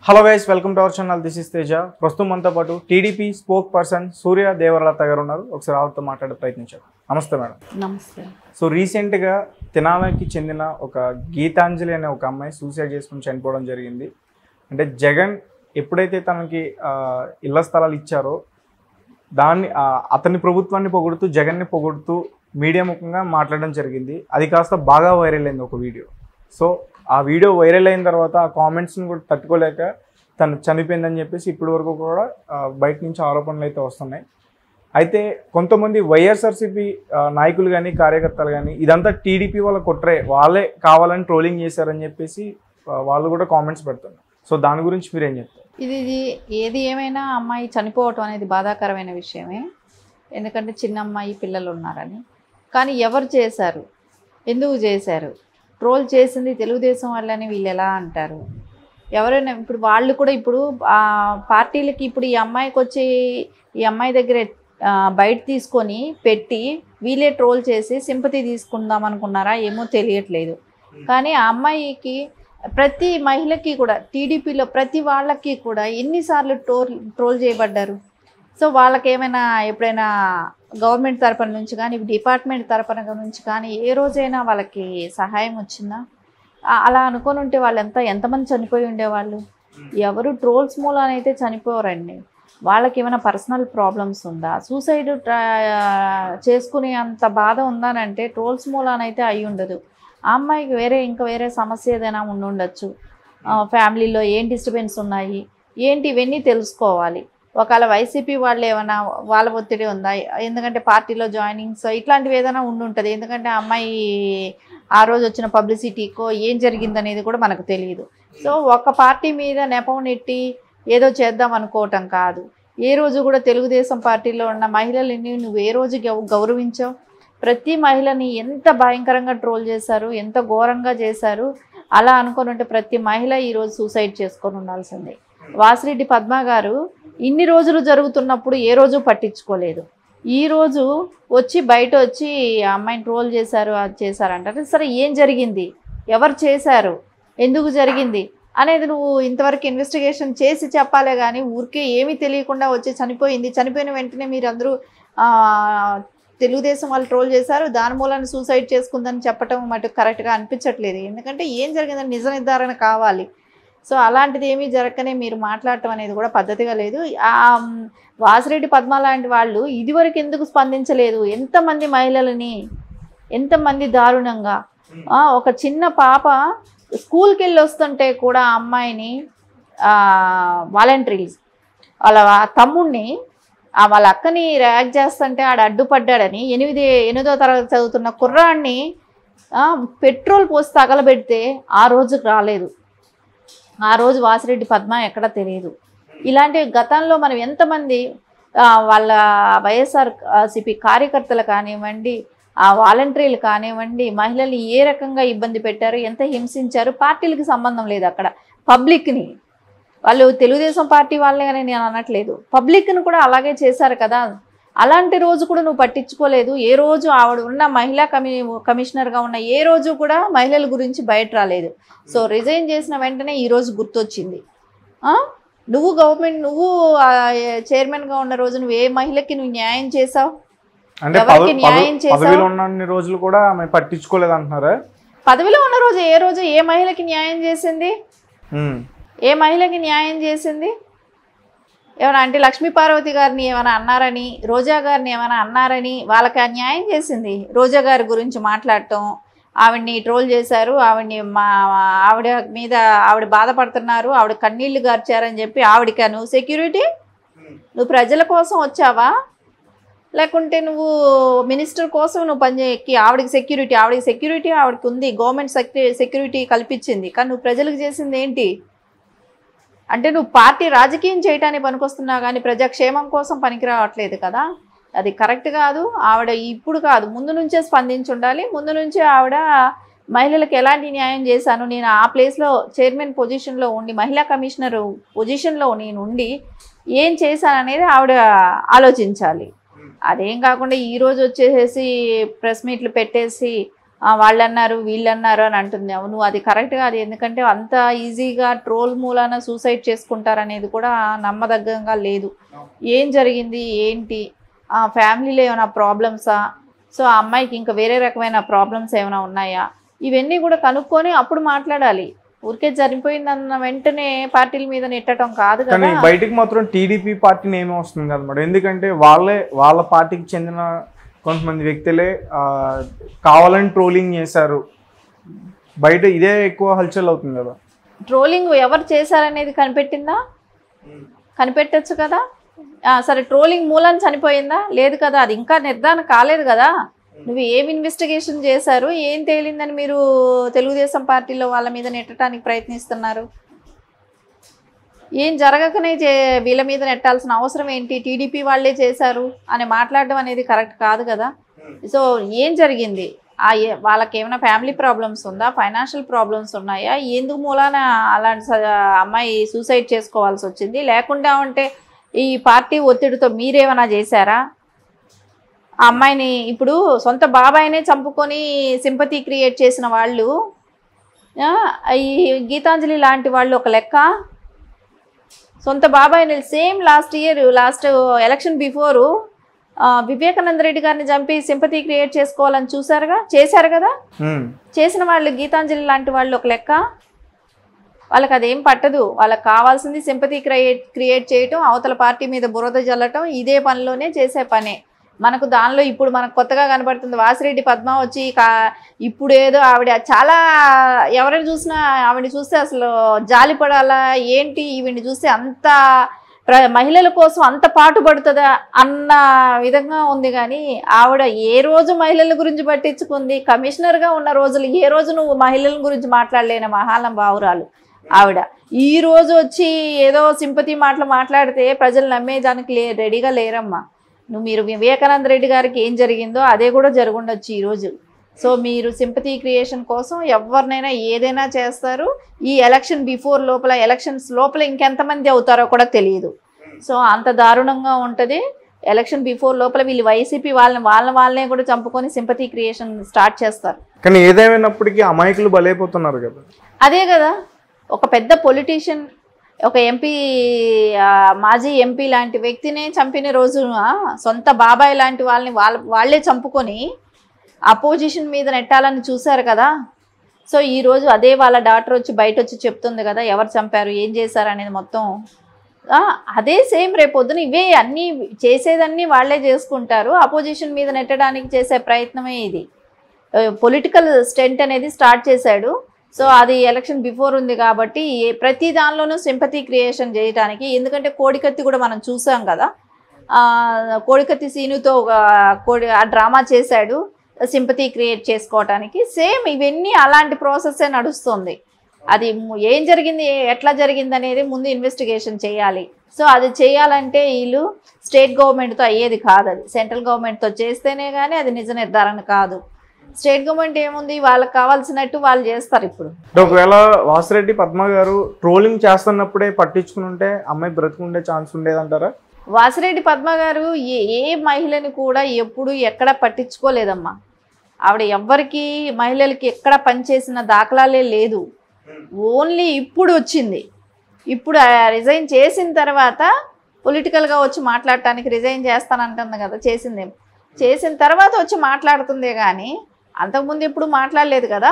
Hello guys welcome to our channel this is Teja ప్రస్తుతం మనతో పాటు TDP spokesperson Surya Devaralatha garu ఉన్నారు ఒకసారి ఆవిడతో మాట్లాడే ప్రయత్నించారు నమస్తే మేడం నమస్తే సో రీసెంట్గా తెనాలకి చెందిన ఒక గీతాంజలి అనే ఒక అమ్మాయి సూసైడ్ చేసుకుని చనిపోవడం జరిగింది అంటే జగన్ ఎప్పుడైతే తనకి ఆ, ఇళ్ల స్థలాలు ఇచ్చారో దాన్ని ఆ, అతని ప్రభుత్వాన్ని పొగుడుతూ జగన్ని పొగుడుతూ మీడియా ముఖంగా మాట్లాడడం జరిగింది అది కాస్త బాగా వైరల్ అయింది ఒక వీడియో సో ఆ వీడియో వైరల్ అయిన తర్వాత ఆ కామెంట్స్ని కూడా తట్టుకోలేక తను చనిపోయిందని చెప్పేసి ఇప్పటి వరకు కూడా ఆ, బయట నుంచి ఆరోపణలు అయితే వస్తున్నాయి అయితే కొంతమంది వైఎస్ఆర్సీపీ ఆ, నాయకులు కానీ కార్యకర్తలు కానీ ఇదంతా టీడీపీ వాళ్ళ కుట్రే వాళ్ళే కావాలని ట్రోలింగ్ చేశారని చెప్పేసి ఆ, వాళ్ళు కూడా కామెంట్స్ పెడుతున్నారు సో దాని గురించి మీరేం చెప్తారు ఇది ఇది ఏది ఏమైనా అమ్మాయి చనిపోవటం అనేది బాధాకరమైన విషయమే ఎందుకంటే చిన్న అమ్మాయి పిల్లలు ఉన్నారని కానీ ఎవరు చేశారు ఎందుకు చేశారు ట్రోల్ చేసింది తెలుగుదేశం వాళ్ళని వీళ్ళు ఎలా అంటారు ఎవరైనా ఇప్పుడు వాళ్ళు కూడా ఇప్పుడు ఆ పార్టీలకి ఇప్పుడు ఈ అమ్మాయికి వచ్చి ఈ అమ్మాయి దగ్గర ఆ, బయట తీసుకొని పెట్టి వీళ్ళే ట్రోల్ చేసి సింపతి తీసుకుందాం అనుకున్నారా ఏమో తెలియట్లేదు కానీ ఆ అమ్మాయికి ప్రతి మహిళకి కూడా టీడీపీలో ప్రతి వాళ్ళకి కూడా ఎన్నిసార్లు ట్రోల్ ట్రోల్ చేయబడ్డారు సో వాళ్ళకి ఏమైనా ఎప్పుడైనా గవర్నమెంట్ తరపున నుంచి కానీ డిపార్ట్మెంట్ తరపున నుంచి కానీ ఏ రోజైనా వాళ్ళకి సహాయం వచ్చిందా ఆ- అలా అనుకొని ఉంటే వాళ్ళంతా ఎంతమంది చనిపోయి ఉండేవాళ్ళు ఎవరు ట్రోల్స్ మూలానైతే చనిపోరండి వాళ్ళకి ఏమైనా పర్సనల్ ప్రాబ్లమ్స్ ఉందా సూసైడ్ చేసుకునే అంత బాధ ఉందానంటే ట్రోల్స్ మూలానైతే అయి ఉండదు ఆ అమ్మాయికి వేరే ఇంకా వేరే సమస్య ఏదైనా ఉండి ఉండొచ్చు ఫ్యామిలీలో ఏం డిస్టర్బెన్స్ ఉన్నాయి ఏంటి ఇవన్నీ తెలుసుకోవాలి ఒకవేళ వైసీపీ వాళ్ళు ఏమైనా వాళ్ళ ఒత్తిడి ఉందా ఎందుకంటే పార్టీలో జాయినింగ్స్ ఇట్లాంటివి ఏదైనా ఉండి ఉంటుంది ఎందుకంటే ఆ అమ్మాయి ఆ రోజు వచ్చిన పబ్లిసిటీకో ఏం జరిగిందనేది కూడా మనకు తెలియదు సో ఒక పార్టీ మీద నెపం నెట్టి ఏదో చేద్దాం అనుకోవటం కాదు ఏ రోజు కూడా తెలుగుదేశం పార్టీలో ఉన్న మహిళలని నువ్వు ఏ రోజు గౌ- గౌరవించావు ప్రతి మహిళని ఎంత భయంకరంగా ట్రోల్ చేశారు ఎంత ఘోరంగా చేశారు అలా అనుకొని ఉంటే ప్రతి మహిళ ఈరోజు సూసైడ్ చేసుకొని ఉండాల్సిందే వాసిరెడ్డి పద్మ గారు ఇన్ని రోజులు జరుగుతున్నప్పుడు ఏ రోజు పట్టించుకోలేదు ఈ రోజు వచ్చి బయట వచ్చి ఆ అమ్మాయిని ట్రోల్ చేశారు అది చేశారు అంటారు సరే ఏం జరిగింది ఎవరు చేశారు ఎందుకు జరిగింది అనేది నువ్వు ఇంతవరకు ఇన్వెస్టిగేషన్ చేసి చెప్పాలే కానీ ఊరికే ఏమీ తెలియకుండా వచ్చి చనిపోయింది చనిపోయిన వెంటనే మీరు అందరూ ఆ, తెలుగుదేశం వాళ్ళు ట్రోల్ చేశారు దాని మూలాన్ని సూసైడ్ చేసుకుందని చెప్పటం మటుకు కరెక్ట్గా అనిపించట్లేదు ఎందుకంటే ఏం జరిగిందని నిజ నిర్ధారణ కావాలి సో అలాంటిది ఏమీ జరగకనే మీరు మాట్లాడటం అనేది కూడా పద్ధతిగా లేదు ఆ మ్, వాసిరెడ్డి పద్మ లాంటి వాళ్ళు ఇదివరకు ఎందుకు స్పందించలేదు ఎంతమంది మహిళలని ఎంతమంది దారుణంగా ఆ, ఒక చిన్న పాప స్కూల్కి వెళ్ళి వస్తుంటే కూడా ఆ అమ్మాయిని వాలంటీర్స్ వాళ్ళ తమ్ముడిని ఆ వాళ్ళ అక్కని ర్యాక్ చేస్తుంటే ఆడ అడ్డుపడ్డాడని ఎనిమిది ఎనిమిదో తరగతి చదువుతున్న కుర్రాడిని ఆ, పెట్రోల్ పోసి తగలబెడితే ఆ రోజుకు రాలేదు ఆ రోజు వాసిరెడ్డి పద్మ ఎక్కడ తెలియదు ఇలాంటి గతంలో మనం ఎంతమంది ఆ, వాళ్ళ వైఎస్ఆర్ సిపి కార్యకర్తలు కానివ్వండి ఆ వాలంటీర్లు కానివ్వండి మహిళలు ఏ రకంగా ఇబ్బంది పెట్టారు ఎంత హింసించారు పార్టీలకు సంబంధం లేదు అక్కడ పబ్లిక్ని వాళ్ళు తెలుగుదేశం పార్టీ వాళ్ళే అని నేను అనట్లేదు పబ్లిక్ని కూడా అలాగే చేశారు కదా అలాంటి రోజు కూడా నువ్వు పట్టించుకోలేదు ఏ రోజు ఆవిడ ఉన్న మహిళా కమి కమిషనర్గా ఉన్న ఏ రోజు కూడా మహిళల గురించి బయట రాలేదు సో రిజైన్ చేసిన వెంటనే ఈ రోజు గుర్తొచ్చింది ఆ? నువ్వు గవర్నమెంట్ నువ్వు ఆ, చైర్మన్గా ఉన్న రోజు నువ్వు ఏ మహిళకి నువ్వు న్యాయం చేసావు అంటే ఎవరికి పదవి- న్యాయం పదవి- చేశావు? పదవిలో ఉన్నన్ని రోజులు కూడా ఆమె పట్టించుకోలేదు అంటున్నారా పదవిలో ఉన్న రోజు ఏ రోజు ఏ మహిళకి న్యాయం చేసింది ఉమ్. ఏ మహిళకి న్యాయం చేసింది ఏమైనా అంటే లక్ష్మీ పార్వతి గారిని ఏమైనా అన్నారని రోజా గారిని ఏమైనా అన్నారని వాళ్ళకి ఆ న్యాయం చేసింది రోజా గారి గురించి మాట్లాడటం ఆవిడ్ని ట్రోల్ చేశారు ఆవిడ్ని మా ఆవిడ మీద ఆవిడ బాధపడుతున్నారు ఆవిడ కన్నీళ్లు గార్చారని చెప్పి ఆవిడకా నువ్వు సెక్యూరిటీ నువ్వు ప్రజల కోసం వచ్చావా లేకుంటే నువ్వు మినిస్టర్ కోసం నువ్వు పని ఎక్కి ఆవిడకి సెక్యూరిటీ ఆవిడకి సెక్యూరిటీ ఆవిడకి ఉంది గవర్నమెంట్ సెక్యూరిటీ కల్పించింది కానీ నువ్వు ప్రజలకు చేసింది ఏంటి అంటే నువ్వు పార్టీ రాజకీయం చేయటానికి పనికొస్తున్నావు కానీ ప్రజాక్షేమం కోసం పనికి రావట్లేదు కదా అది కరెక్ట్ కాదు ఆవిడ ఇప్పుడు కాదు ముందు నుంచే స్పందించి ఉండాలి ముందు నుంచే ఆవిడ మహిళలకు ఎలాంటి న్యాయం చేశాను నేను ఆ ప్లేస్లో చైర్మన్ పొజిషన్లో ఉండి మహిళా కమిషనర్ పొజిషన్లో నేను ఉండి ఏం చేశాననేది ఆవిడ ఆలోచించాలి అదేం కాకుండా ఈరోజు వచ్చేసేసి ప్రెస్ మీట్లు పెట్టేసి "ఆ, వాళ్ళు అన్నారు వీళ్ళు అన్నారు అని అంటుంది అవును అది కరెక్ట్ కాదు ఎందుకంటే అంత ఈజీగా ట్రోల్ మూలాన సూసైడ్ చేసుకుంటారనేది కూడా నమ్మదగ్గంగా లేదు ఏం జరిగింది ఏంటి ఆ ఫ్యామిలీలో ఏమైనా ప్రాబ్లమ్సా సో ఆ అమ్మాయికి ఇంకా వేరే రకమైన ప్రాబ్లమ్స్ ఏమైనా ఉన్నాయా ఇవన్నీ కూడా కనుక్కొని అప్పుడు మాట్లాడాలి ఊరికే జరిగిపోయిందన్న వెంటనే పార్టీల మీద నెట్టడం కాదు కానీ కదా బయటికి మాత్రం టీడీపీ పార్టీ నేమే వస్తుంది కదా మేడం ఎందుకంటే వాళ్ళే వాళ్ళ పార్టీకి చెందిన కొంతమంది వ్యక్తులే ఆ, కావాలని ట్రోలింగ్ చేశారు బయట ఇదే ఎక్కువ హల్చల్ అవుతుంది కదా ట్రోలింగ్ ఎవరు చేశారనేది కనిపెట్టిందా కనిపెట్టొచ్చు కదా ఆ, సరే ట్రోలింగ్ మూలాన్ని చనిపోయిందా లేదు కదా అది ఇంకా నిర్ధారణ కాలేదు కదా నువ్వు ఏం ఇన్వెస్టిగేషన్ చేశారు ఏం తేలిందని మీరు తెలుగుదేశం పార్టీలో వాళ్ళ మీద నెట్టడానికి ప్రయత్నిస్తున్నారు ఏం జరగకనే చే వీళ్ళ మీద నెట్టాల్సిన అవసరం ఏంటి టీడీపీ వాళ్ళే చేశారు అని మాట్లాడడం అనేది కరెక్ట్ కాదు కదా సో ఏం జరిగింది ఆ ఏ- వాళ్ళకి ఏమైనా ఫ్యామిలీ ప్రాబ్లమ్స్ ఉందా ఫైనాన్షియల్ ప్రాబ్లమ్స్ ఉన్నాయా ఎందుకు మూలాన అలాంటి స- అమ్మాయి సూసైడ్ చేసుకోవాల్సి వచ్చింది లేకుండా ఉంటే ఈ పార్టీ ఒత్తిడితో మీరేమైనా చేశారా ఆ అమ్మాయిని ఇప్పుడు సొంత బాబాయినే చంపుకొని సింపతి క్రియేట్ చేసిన వాళ్ళు ఆ, ఈ గీతాంజలి లాంటి వాళ్ళు ఒక లెక్క సొంత బాబాయిని same last year last election before Vivekananda Reddy garu చంపి సింపతి క్రియేట్ చేసుకోవాలని చూసారుగా చేశారు కదా ఉమ్. చేసిన వాళ్ళు గీతాంజలి లాంటి వాళ్ళు ఒక లెక్క వాళ్ళకి అదేం పట్టదు వాళ్ళకి కావాల్సింది సింపతి క్రియేట్ క్రియేట్ చేయటం అవతల పార్టీ మీద బురద జల్లటం ఇదే పనిలోనే చేసే పనే మనకు దానిలో ఇప్పుడు మనకు కొత్తగా కనబడుతుంది వాసిరెడ్డి పద్మ వచ్చి కా ఇప్పుడు ఏదో ఆవిడ చాలా ఎవరిని చూసినా ఆవిడ చూస్తే అసలు జాలి పడాలా ఏంటి ఈవిడ్ని చూస్తే అంత ప్ర మహిళల కోసం అంత పాటుపడుతుందా అన్న విధంగా ఉంది కానీ ఆవిడ ఏ రోజు మహిళల గురించి పట్టించుకుంది కమిషనర్గా ఉన్న రోజులు ఏ రోజు నువ్వు మహిళల గురించి మాట్లాడలేని మహాలం బావురాలు ఆవిడ ఈ రోజు వచ్చి ఏదో సింపతి మాటలు మాట్లాడితే ప్రజలు నమ్మేదానికి లే రెడీగా లేరమ్మా నువ్వు మీరు వివేకానంద రెడ్డి గారికి ఏం జరిగిందో అదే కూడా జరుగుండొచ్చు ఈరోజు సో మీరు సింపతి క్రియేషన్ కోసం ఎవరినైనా ఏదైనా చేస్తారు ఈ ఎలక్షన్ బిఫోర్ లోపల ఎలక్షన్స్ లోపల ఇంకెంతమంది అవుతారో కూడా తెలియదు సో అంత దారుణంగా ఉంటుంది ఎలక్షన్ బిఫోర్ లోపల వీళ్ళు వైసీపీ వాళ్ళని వాళ్ళ వాళ్ళనే కూడా చంపుకొని సింపతి క్రియేషన్ స్టార్ట్ చేస్తారు కానీ ఏదేమైనప్పటికీ అమాయకులు బలైపోతున్నారు కదా అదే కదా ఒక పెద్ద పొలిటీషియన్ ఒక ఎంపీ ఆ, మాజీ ఎంపీ లాంటి వ్యక్తినే చంపిన రోజున సొంత బాబాయ్ లాంటి వాళ్ళని వాళ్ళ వాళ్ళే చంపుకొని అపోజిషన్ మీద నెట్టాలని చూశారు కదా సో ఈరోజు అదే వాళ్ళ డాక్టర్ వచ్చి బయట వచ్చి చెప్తుంది కదా ఎవరు చంపారు ఏం చేశారు అనేది మొత్తం ఆ, అదే సేమ్ రేపొద్దున ఇవే అన్నీ చేసేదన్నీ వాళ్ళే చేసుకుంటారు అపోజిషన్ మీద నెట్టడానికి చేసే ప్రయత్నమే ఇది పొలిటికల్ స్టెంట్ అనేది స్టార్ట్ చేశాడు సో అది ఎలక్షన్ బిఫోర్ ఉంది కాబట్టి ఏ- ప్రతి దానిలోనూ సింపతి క్రియేషన్ చేయడానికి ఎందుకంటే కోడికత్తి కూడా మనం చూసాం కదా ఆ, కోడికత్తి సీనుతో ఒక కోడి ఆ డ్రామా చేశాడు సింపతి క్రియేట్ చేసుకోవటానికి సేమ్ ఇవన్నీ అలాంటి ప్రాసెస్సే నడుస్తుంది అది ము- ఏం జరిగింది ఏ- ఎట్లా జరిగింది అనేది ముందు ఇన్వెస్టిగేషన్ చేయాలి సో అది చేయాలంటే వీళ్ళు స్టేట్ గవర్నమెంట్తో అయ్యేది కాదు అది సెంట్రల్ గవర్నమెంట్తో చేస్తేనే కానీ అది నిజ నిర్ధారణ కాదు స్టేట్ గవర్నమెంట్ ఏముంది వాళ్ళకి కావాల్సినట్టు వాళ్ళు చేస్తారు ఇప్పుడు అంటే ఒకవేళ వాసిరెడ్డి పద్మ గారు ట్రోలింగ్ చేస్తున్నప్పుడే పట్టించుకుని ఉంటే అమ్మాయి బ్రతుకుండే ఛాన్స్ ఉండేదంటారా వాసిరెడ్డి పద్మ గారు ఏ ఏ మహిళని కూడా ఎప్పుడు ఎక్కడ పట్టించుకోలేదమ్మా ఆవిడ ఎవ్వరికి మహిళలకి ఎక్కడ పనిచేసిన దాఖలాలే లేదు ఓన్లీ ఇప్పుడు వచ్చింది ఇప్పుడు రిజైన్ చేసిన తర్వాత పొలిటికల్గా వచ్చి మాట్లాడటానికి రిజైన్ చేస్తానంటుంది కదా చేసింది చేసిన తర్వాత వచ్చి మాట్లాడుతుందే కానీ అంతకుముందు ఎప్పుడు మాట్లాడలేదు కదా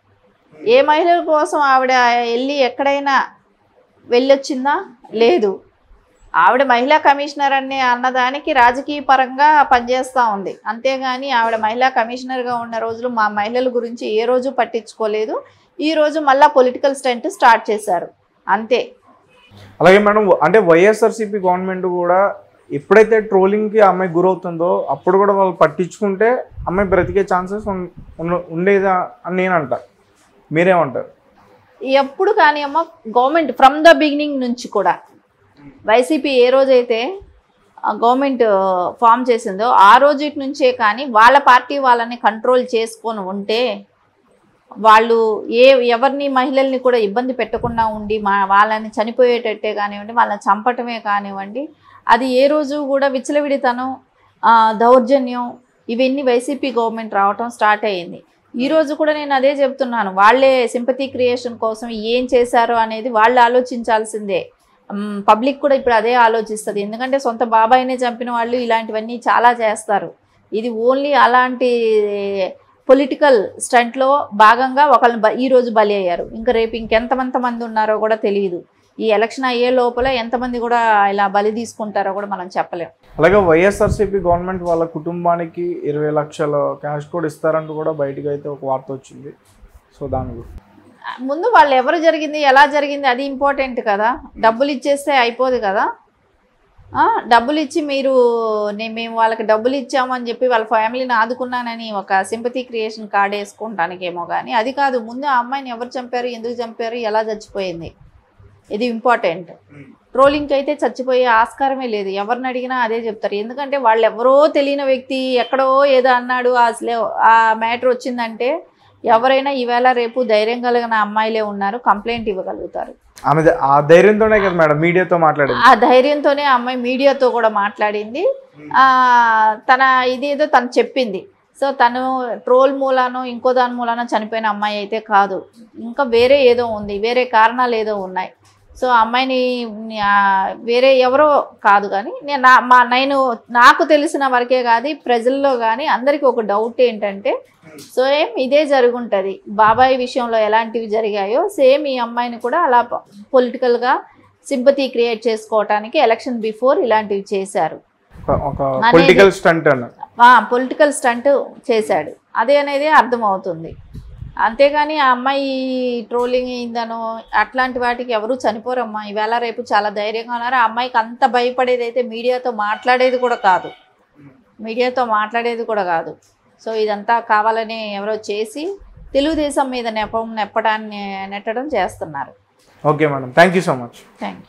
ఏ మహిళల కోసం ఆవిడ వెళ్ళి ఎక్కడైనా వెళ్ళొచ్చిందా లేదు ఆవిడ మహిళా కమిషనర్ అనే అన్నదానికి రాజకీయ పరంగా పనిచేస్తూ ఉంది అంతేగాని ఆవిడ మహిళా కమిషనర్గా ఉన్న రోజులు మా మహిళల గురించి ఏ రోజు పట్టించుకోలేదు ఈ రోజు మళ్ళా పొలిటికల్ స్టంట్ స్టార్ట్ చేశారు అంతే అలాగే మేడం అంటే వైఎస్ఆర్సీపీ గవర్నమెంట్ కూడా ఎప్పుడైతే ట్రోలింగ్కి అమ్మాయి గురవుతుందో అప్పుడు కూడా వాళ్ళు పట్టించుకుంటే అమ్మాయి బ్రతికే ఛాన్సెస్ ఉండేదా అని నేను అంట మీరేమంటారు ఎప్పుడు కానీ అమ్మ గవర్నమెంట్ ఫ్రమ్ ద బిగినింగ్ నుంచి కూడా వైసీపీ ఏ రోజైతే గవర్నమెంట్ ఫామ్ చేసిందో ఆ రోజు నుంచే కానీ వాళ్ళ పార్టీ వాళ్ళని కంట్రోల్ చేసుకొని ఉంటే వాళ్ళు ఏ ఎవరిని మహిళల్ని కూడా ఇబ్బంది పెట్టకుండా ఉండి మా వాళ్ళని చనిపోయేటట్టే కానివ్వండి వాళ్ళని చంపటమే కానివ్వండి అది ఏ రోజు కూడా విచ్చలవిడితనం ఆ, దౌర్జన్యం ఇవన్నీ వైసీపీ గవర్నమెంట్ రావటం స్టార్ట్ అయ్యింది ఈ రోజు కూడా నేను అదే చెప్తున్నాను వాళ్ళే సింపతి క్రియేషన్ కోసం ఏం చేశారో అనేది వాళ్ళు ఆలోచించాల్సిందే పబ్లిక్ కూడా ఇప్పుడు అదే ఆలోచిస్తుంది ఎందుకంటే సొంత బాబాయినే చంపిన వాళ్ళు ఇలాంటివన్నీ చాలా చేస్తారు ఇది ఓన్లీ అలాంటి పొలిటికల్ స్టంట్లో భాగంగా ఒకళ్ళని బ- ఈ రోజు బలి అయ్యారు ఇంకా రేపు ఇంకెంతమంత మంది ఉన్నారో కూడా తెలియదు ఈ ఎలక్షన్ అయ్యే లోపల ఎంతమంది కూడా ఇలా బలి తీసుకుంటారో కూడా మనం చెప్పలేం అలాగే వైఎస్ఆర్సీపీ గవర్నమెంట్ వాళ్ళ కుటుంబానికి ఇరవై లక్షల క్యాష్ కూడా ఇస్తారంటూ కూడా బయటకు అయితే ఒక వార్త వచ్చింది సో దాని గురించి ముందు వాళ్ళు ఎవరు జరిగింది ఎలా జరిగింది అది ఇంపార్టెంట్ కదా డబ్బులు ఇచ్చేస్తే అయిపోదు కదా ఆ, డబ్బులు ఇచ్చి మీరు నే- మేము వాళ్ళకి డబ్బులు ఇచ్చామని చెప్పి వాళ్ళ ఫ్యామిలీని ఆదుకున్నానని ఒక సింపతి క్రియేషన్ కార్డ్ వేసుకుంటానికేమో కానీ అది కాదు ముందు ఆ అమ్మాయిని ఎవరు చంపారు ఎందుకు చంపారు ఎలా చచ్చిపోయింది ఇది ఇంపార్టెంట్ ట్రోలింగ్కి అయితే చచ్చిపోయే ఆస్కారమే లేదు ఎవరిని అడిగినా అదే చెప్తారు ఎందుకంటే వాళ్ళు ఎవరో తెలియని వ్యక్తి ఎక్కడో ఏదో అన్నాడు అసలే ఆ మ్యాటర్ వచ్చిందంటే ఎవరైనా ఈవేళ రేపు ధైర్యం కలిగిన అమ్మాయిలే ఉన్నారు కంప్లైంట్ ఇవ్వగలుగుతారు ఆమె ద- ఆ ధైర్యంతోనే కదా మేడం మీడియాతో మాట్లాడింది ఆ ధైర్యంతోనే ఆ అమ్మాయి మీడియాతో కూడా మాట్లాడింది ఆ, తన ఇదేదో తను చెప్పింది సో తను ట్రోల్ మూలానో ఇంకో దాని మూలానో చనిపోయిన అమ్మాయి అయితే కాదు ఇంకా వేరే ఏదో ఉంది వేరే కారణాలు ఏదో ఉన్నాయి సో ఆ అమ్మాయిని ఆ, వేరే ఎవరో కాదు కానీ నేను నా మా నేను నాకు తెలిసిన వరకే కాదు ప్రజల్లో కానీ అందరికీ ఒక డౌట్ ఏంటంటే సేమ్ ఇదే జరుగుంటుంది బాబాయ్ విషయంలో ఎలాంటివి జరిగాయో సేమ్ ఈ అమ్మాయిని కూడా అలా పొలిటికల్గా సింపతి క్రియేట్ చేసుకోవటానికి ఎలక్షన్ బిఫోర్ ఇలాంటివి చేశారు ఒక- ఒక అనేది- పొలిటికల్ స్టంట్ అన్న పొలిటికల్ స్టంట్ చేశాడు అదే అనేది అర్థమవుతుంది అంతేగాని ఆ అమ్మాయి ట్రోలింగ్ అయిందనో అట్లాంటి వాటికి ఎవరు చనిపోరమ్మా ఈవేళ రేపు చాలా ధైర్యంగా ఉన్నారు ఆ అమ్మాయికి అంత భయపడేది అయితే మీడియాతో మాట్లాడేది కూడా కాదు మీడియాతో మాట్లాడేది కూడా కాదు సో ఇదంతా కావాలని ఎవరో చేసి తెలుగుదేశం మీద నెపం నెప్పడాన్ని నెట్టడం చేస్తున్నారు okay madam thank you so much thank you